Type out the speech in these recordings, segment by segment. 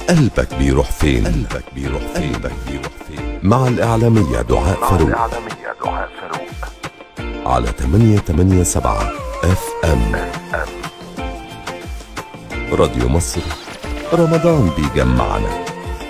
قلبك بيروح فين قلبك بيروح فين قلبك بيروح فين مع الإعلامية دعاء فاروق الإعلامية دعاء فاروق على 887 اف ام راديو مصر رمضان بيجمعنا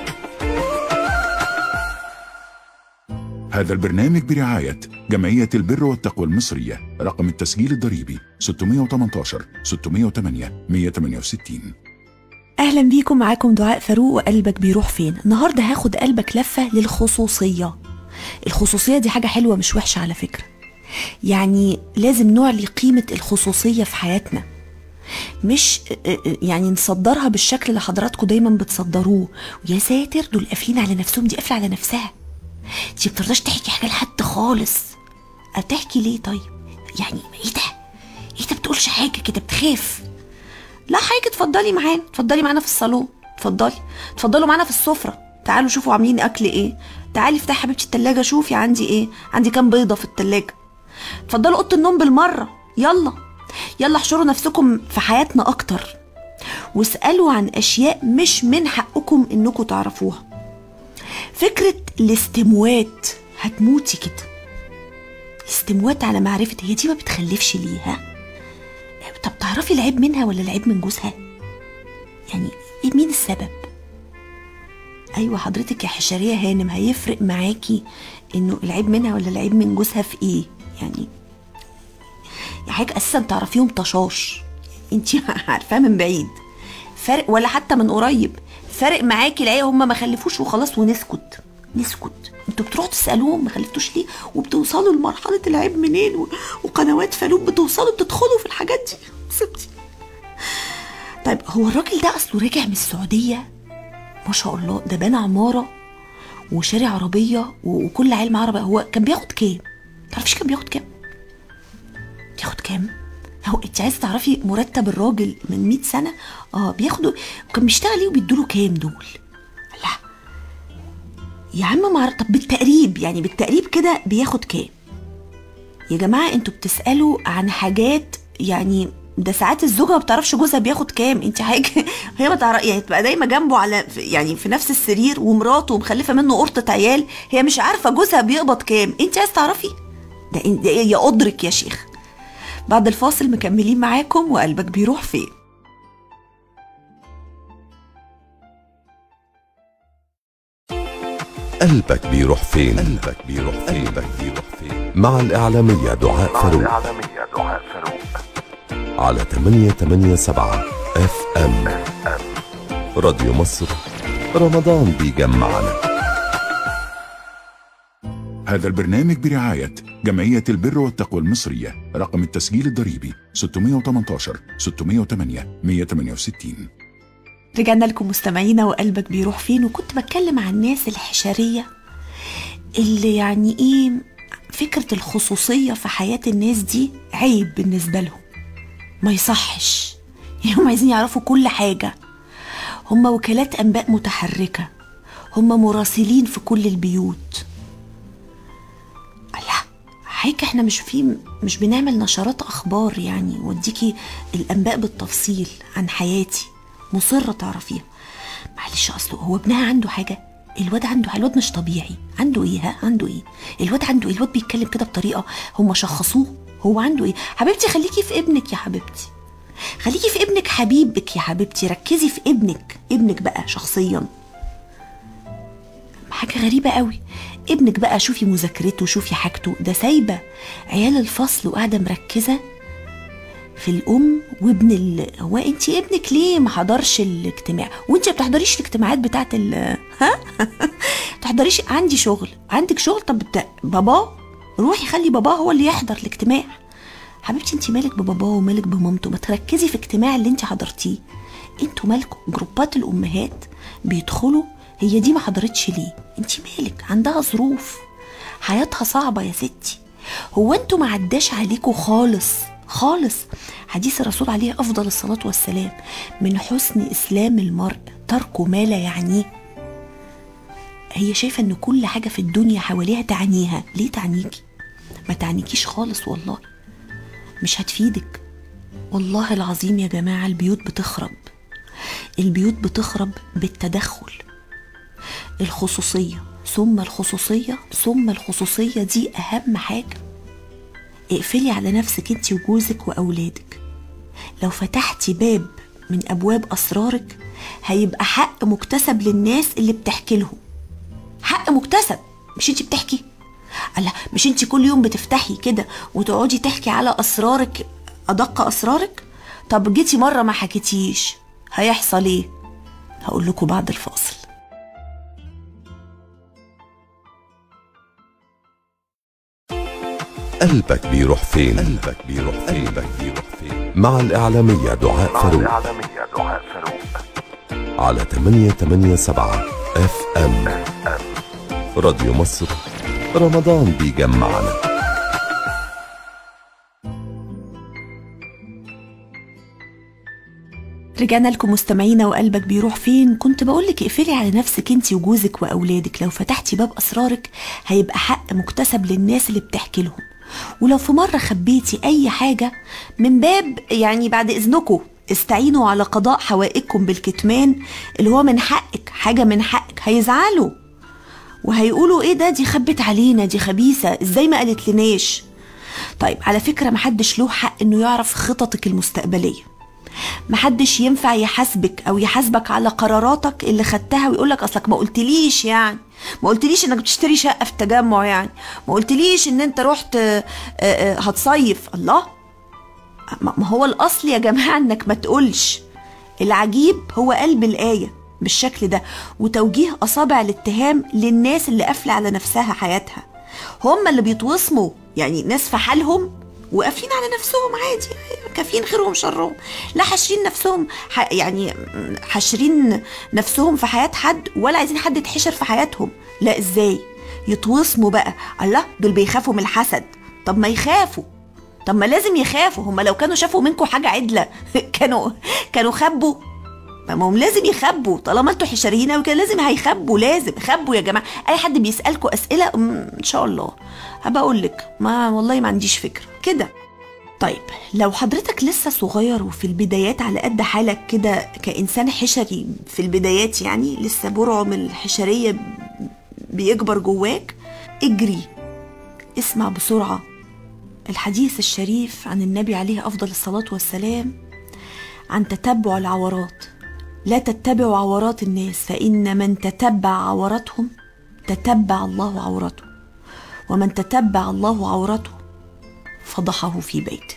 هذا البرنامج برعاية جمعية البر والتقوى المصرية رقم التسجيل الضريبي 618 608 168 اهلا بيكم معاكم دعاء فاروق وقلبك بيروح فين النهارده هاخد قلبك لفه للخصوصيه الخصوصيه دي حاجه حلوه مش وحشه على فكره يعني لازم نعلي قيمه الخصوصيه في حياتنا مش يعني نصدرها بالشكل اللي حضراتكم دايما بتصدروه ويا ساتر دول قافلين على نفسهم دي قافله على نفسها دي بترضاش تحكي حاجه لحد خالص هتحكي ليه طيب يعني ايه ده ايه ده بتقولش حاجه كده بتخاف لا حاجه اتفضلي معانا اتفضلي معانا في الصالون اتفضلي اتفضلوا معانا في السفره تعالوا شوفوا عاملين اكل ايه تعالي افتحي حبيبتي التلاجة شوفي عندي ايه عندي كام بيضه في التلاجة اتفضلوا اوضه النوم بالمره يلا يلا احشروا نفسكم في حياتنا اكتر واسالوا عن اشياء مش من حقكم انكم تعرفوها فكره الاستموات هتموتي كده استموات على معرفه هي دي ما بتخلفش ليه ها طب تعرفي العيب منها ولا العيب من جوزها يعني ايه مين السبب ايوه حضرتك يا حشريه هانم هيفرق معاكي انه العيب منها ولا العيب من جوزها في ايه يعني يا حاجه اساسا تعرفيهم طشاش انت عارفاه من بعيد فرق ولا حتى من قريب فرق معاكي العيب هما ما خلفوش وخلاص ونسكت نسكت انتوا بتروحوا تسالوهم ما خلفتوش ليه وبتوصلوا لمرحله العيب منين و... وقنوات فالوب بتوصلوا بتدخلوا في الحاجات دي مصيبتي طيب هو الراجل ده اصله راجع من السعوديه ما شاء الله ده بنى عماره وشاري عربيه و- وكل عيل معاه عربيه هو كان بياخد كام تعرفيش كان بياخد كام بياخد كام هو انت عايزه تعرفي مرتب الراجل من 100 سنه اه بياخدوا كان بيشتغل ايه وبيدوا له كام دول لا يا عم ما طب بالتقريب يعني بالتقريب كده بياخد كام يا جماعه انتوا بتسالوا عن حاجات يعني ده ساعات الزوجه ما بتعرفش جوزها بياخد كام انت حاجه هي ما تعرف يعني تبقى دايما جنبه على يعني في نفس السرير ومراته ومخلفه منه قرطه عيال هي مش عارفه جوزها بيقبض كام انت عايز تعرفي ده, ده يا ادرك يا شيخ بعد الفاصل مكملين معاكم وقلبك بيروح فين قلبك بيروح فين قلبك بيروح فين قلبك بيروح فين مع الإعلامية دعاء مع فاروق الإعلامية دعاء فاروق على 887 اف ام راديو مصر رمضان بيجمعنا هذا البرنامج برعاية جمعية البر والتقوى المصرية رقم التسجيل الضريبي 618 608 168 رجعنا لكم مستمعينا وقلبك بيروح فين وكنت بتكلم عن الناس الحشرية اللي يعني ايه فكرة الخصوصية في حياة الناس دي عيب بالنسبة لهم ما يصحش يعني هم عايزين يعرفوا كل حاجة هم وكالات أنباء متحركة هم مراسلين في كل البيوت الله حاجة احنا مش في مش بنعمل نشرات أخبار يعني وديكي الأنباء بالتفصيل عن حياتي مصرة تعرفيها معلش أصله هو ابنها عنده حاجة الواد عنده الواد مش طبيعي عنده ايه ها عنده ايه الواد عنده ايه الواد بيتكلم كده بطريقه هم شخصوه هو عنده ايه حبيبتي خليكي في ابنك يا حبيبتي خليكي في ابنك حبيبك يا حبيبتي ركزي في ابنك ابنك بقى شخصيا حاجة غريبة قوي ابنك بقى شوفي مذاكرته شوفي حاجته ده سايبة عيال الفصل وقاعدة مركزة في الام وابن ال... هو انت ابنك ليه ما حضرش الاجتماع وانت ما بتحضريش الاجتماعات بتاعت ال ها تحضريش عندي شغل عندك شغل طب بتا... باباه روحي خلي باباه هو اللي يحضر الاجتماع حبيبتي انت مالك بباباه ومالك بمامته ما تركزي في اجتماع اللي انت حضرتيه انتوا مالكم جروبات الامهات بيدخلوا هي دي ما حضرتش ليه انت مالك عندها ظروف حياتها صعبة يا ستي هو انتوا ما عداش عليكوا خالص خالص حديث الرسول عليه افضل الصلاة والسلام من حسن اسلام المرء ترك ما لا يعنيه هي شايفة ان كل حاجة في الدنيا حواليها تعنيها ليه تعنيكي ما تعنيكيش خالص والله مش هتفيدك والله العظيم يا جماعة البيوت بتخرب البيوت بتخرب بالتدخل الخصوصية ثم الخصوصية ثم الخصوصية دي أهم حاجة اقفلي على نفسك انت وجوزك وأولادك لو فتحتي باب من أبواب أسرارك هيبقى حق مكتسب للناس اللي بتحكي لهم حق مكتسب مش انت بتحكي الله مش انت كل يوم بتفتحي كده وتقعدي تحكي على اسرارك ادق اسرارك طب جيتي مره ما حكيتيش هيحصل ايه هقول لكم بعد الفاصل قلبك بيروح فين قلبك بيروح فين قلبك بيروح فين مع الإعلامية دعاء مع فاروق الإعلامية دعاء فاروق على 887 اف ام راديو مصر رمضان بيجمعنا رجعنا لكم مستمعينا وقلبك بيروح فين كنت بقولك اقفلي على نفسك انت وجوزك واولادك لو فتحتي باب اسرارك هيبقى حق مكتسب للناس اللي بتحكي لهم ولو في مره خبيتي اي حاجه من باب يعني بعد اذنكم استعينوا على قضاء حوائجكم بالكتمان اللي هو من حقك حاجه من حقك هيزعلوا وهيقولوا ايه ده دي خبت علينا دي خبيثه ازاي ما قالت لناش طيب على فكره محدش له حق انه يعرف خططك المستقبليه محدش ينفع يحاسبك او يحاسبك على قراراتك اللي خدتها ويقولك اصلك ما قلتليش يعني ما قلتليش انك بتشتري شقه في التجمع يعني ما قلتليش ان انت رحت آه، آه، هتصيف الله ما ما هو الاصل يا جماعه انك ما تقولش العجيب هو قلب الايه بالشكل ده وتوجيه اصابع الاتهام للناس اللي قافله على نفسها حياتها هم اللي بيتوصموا يعني ناس في حالهم وقافلين على نفسهم عادي كافيين خيرهم شرهم لا حاشرين نفسهم ح... يعني حاشرين نفسهم في حياة حد ولا عايزين حد يتحشر في حياتهم لا ازاي يتوصموا بقى الله دول بيخافوا من الحسد طب ما يخافوا طب ما لازم يخافوا هم لو كانوا شافوا منكم حاجة عدلة كانوا كانوا خبوا ما هم لازم يخبوا طالما انتوا حشريين قوي كده لازم هيخبوا لازم خبوا يا جماعه اي حد بيسالكوا اسئله أم، ان شاء الله هبقى اقول لك ما والله ما عنديش فكره كده طيب لو حضرتك لسه صغير وفي البدايات على قد حالك كده كإنسان حشري في البدايات يعني لسه برعم الحشرية بيكبر جواك اجري اسمع بسرعة الحديث الشريف عن النبي عليه أفضل الصلاة والسلام عن تتبع العورات لا تتبعوا عورات الناس فإن من تتبع عوراتهم تتبع الله عورته ومن تتبع الله عورته فضحه في بيته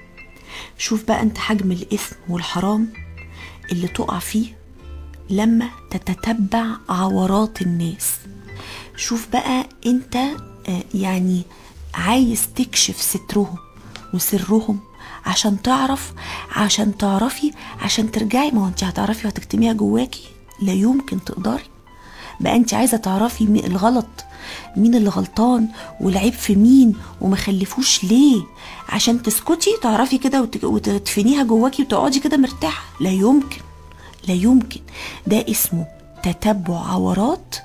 شوف بقى انت حجم الإثم والحرام اللي تقع فيه لما تتتبع عورات الناس شوف بقى انت آه، يعني عايز تكشف سترهم وسرهم عشان تعرف عشان تعرفي عشان ترجعي ما هو انت هتعرفي وهتكتميها جواكي لا يمكن تقدري بقى انت عايزه تعرفي مين الغلط مين اللي غلطان والعيب في مين وما خلفوش ليه عشان تسكتي تعرفي كده وت- وتدفنيها جواكي وتقعدي كده مرتاحه لا يمكن لا يمكن ده اسمه تتبع عورات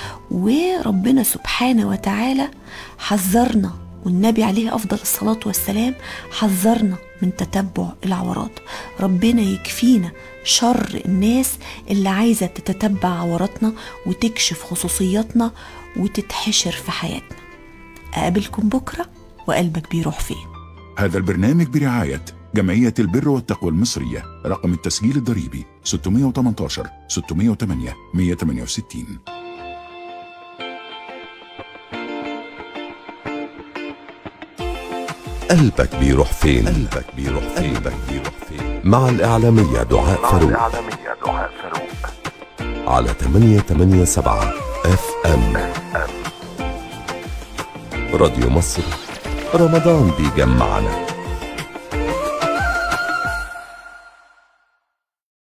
وربنا سبحانه وتعالى حذرنا والنبي عليه افضل الصلاه والسلام حذرنا من تتبع العورات ربنا يكفينا شر الناس اللي عايزه تتتبع عوراتنا وتكشف خصوصياتنا وتتحشر في حياتنا اقابلكم بكره وقلبك بيروح فين هذا البرنامج برعاية جمعية البر والتقوى المصرية رقم التسجيل الضريبي 618 608 168 قلبك بيروح فين قلبك بيروح فين قلبك بيروح فين مع الإعلامية دعاء مع فاروق الإعلامية دعاء فاروق على 887 اف ام راديو مصر رمضان بيجمعنا